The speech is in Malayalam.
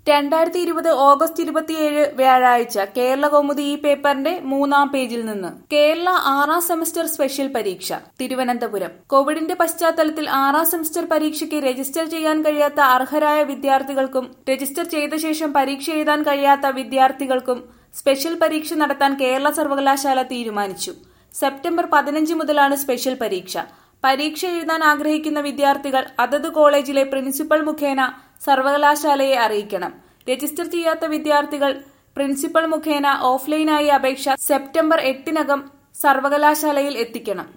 രണ്ടായിരത്തി ഇരുപത് ഓഗസ്റ്റ് ഇരുപത്തിയേഴ് വ്യാഴാഴ്ച കേരള കൗമുദി ഈ പേപ്പറിന്റെ മൂന്നാം പേജിൽ നിന്ന് കേരള ആറാം സെമസ്റ്റർ സ്പെഷ്യൽ പരീക്ഷ തിരുവനന്തപുരം കോവിഡിന്റെ പശ്ചാത്തലത്തിൽ ആറാം സെമസ്റ്റർ പരീക്ഷയ്ക്ക് രജിസ്റ്റർ ചെയ്യാൻ കഴിയാത്ത അർഹരായ വിദ്യാർത്ഥികൾക്കും രജിസ്റ്റർ ചെയ്ത ശേഷം പരീക്ഷ എഴുതാൻ കഴിയാത്ത വിദ്യാർത്ഥികൾക്കും സ്പെഷ്യൽ പരീക്ഷ നടത്താൻ കേരള സർവകലാശാല തീരുമാനിച്ചു സെപ്റ്റംബർ പതിനഞ്ച് മുതലാണ് സ്പെഷ്യൽ പരീക്ഷ പരീക്ഷ എഴുതാൻ ആഗ്രഹിക്കുന്ന വിദ്യാർത്ഥികൾ അതത് കോളേജിലെ പ്രിൻസിപ്പൽ മുഖേന സർവകലാശാലയെ അറിയിക്കണം രജിസ്റ്റർ ചെയ്യാത്ത വിദ്യാർത്ഥികൾ പ്രിൻസിപ്പൽ മുഖേന ഓഫ്ലൈനായി അപേക്ഷ സെപ്റ്റംബർ എട്ടിനകം സർവകലാശാലയിൽ എത്തിക്കണം